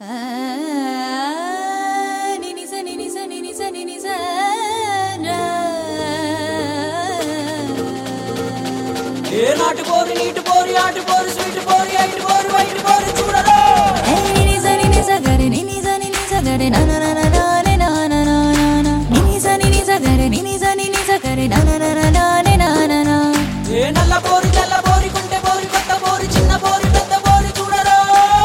నినిస నినిస నినిస నినిస ఏ నాటు పోరి నీటి పోరి ఆటు పోరి స్వీట్ పోరి ఐటు పోరి వైట్ పోరి చూడరా నినిస నినిస గరి నినిస నినిస గరి నా నా నా నా నా నా నా నా నా నా నినిస నినిస గరి నినిస నినిస గరి నా నా నా నా నా నా నా నా ఏ నల్ల పోరి తెల్ల పోరి కుంటే పోరి కొత్త పోరి చిన్న పోరి పెద్ద పోరి చూడరా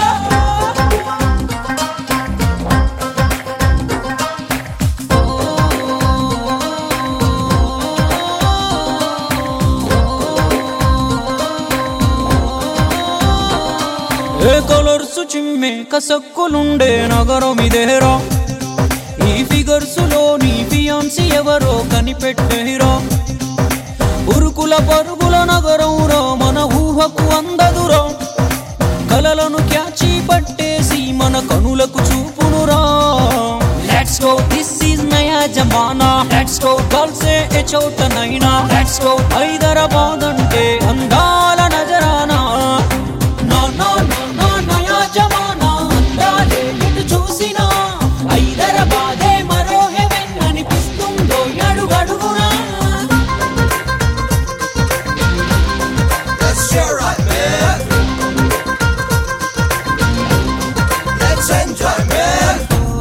ఏ కలర్స్ చిమ్మే కసక్కులుండే నగరం ఇదేరా ఈ ఫిగర్స్ లో నీ ఫియాన్సీ ఎవరో కనిపెట్టేరా ఉరుకుల పరుగుల నగరంరా మన ఊహకు అందదురా కలలను క్యాచి పట్టేసి మన కనులకు చూపునురా లెట్స్ గో దిస్ ఈజ్ నయా జమానా లెట్స్ గో గర్ల్స్ ఏ చోటనైనా లెట్స్ గో హైదరాబాద్ అంటే అందాల నజరానా నా నా నా నా నయా జమానా అందాలే ఎటు చూసినా హైదరాబాదే మరో హెవెన్ అనిపిస్తుందో అడుగడుగునా Let's share it, man. Let's enjoy, man.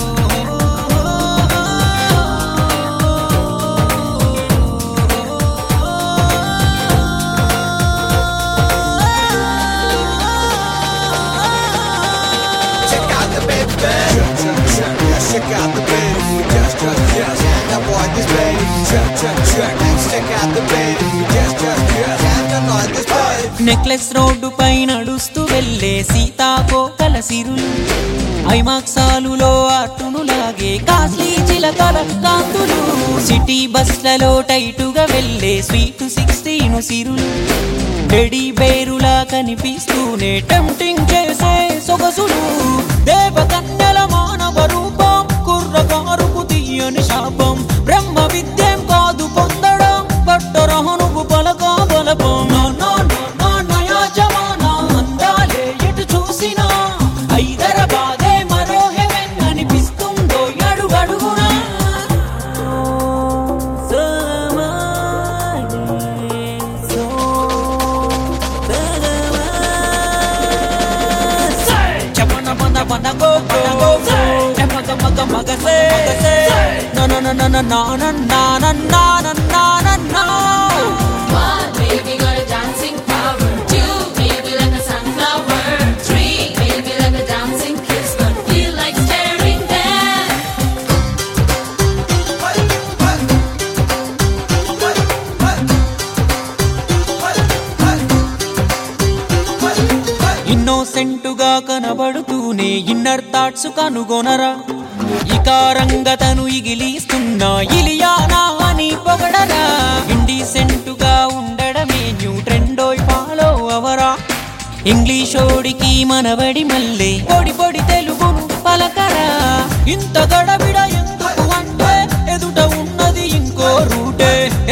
Check out the baby, man. Check, check, check. Yeah, check out the baby. Just, just, just. That boy, this baby. Check, check, check. Let's check out the baby. Just, just, just. And the night, this baby. Necklace Road పై నడుస్తూ వెళ్ళే సీతాకోకల సిరులు ఐమాక్సాలులో అట్టును లాగే కాస్లీ చిలకల కాంతులు city బస్లలో టైటుగా వెళ్ళే sweet sixteen సిరులు డెడీ బేరులా కనిపిస్తూనే tempting చేసే సొగసులు దేవకన్యల మానవ రూపం కుర్రకారుకు తీయని శాపం బ్రహ్మ విద్యం కాదు పొందడం పట్టరహనుకు పలక బలపం నా నా నా నా నయా జమానా అందాలే ఎటు చూసినా హైదరాబాదే మరో హెవెన్ అనిపిస్తుందో అడుగడుగునా Chapana bana bana go go go Chapaka maga maga say Na na na na na na na na na na na na na na One, baby, got a dancing power. Two, baby, like a sunflower. Three, baby, like a dancing kiss, but feel like staring there. ఇన్నోసెంటుగా కనబడుతూనే inner thoughts కనుగొనరా ఇకారంగతను ఇగిలిస్తున్నా ఇలియానా అని పొగడరా ఇండిసెంటుగా ఉండడమే new ట్రెండోయ్ follow అవరా ఇంగ్లీషోడికి మనబడి మళ్ళీ పొడి పొడి తెలుగును పలకరా ఇంత గడబిడ ఎందుకు అంటే ఎదుట ఉన్నది ఇంకో రూటే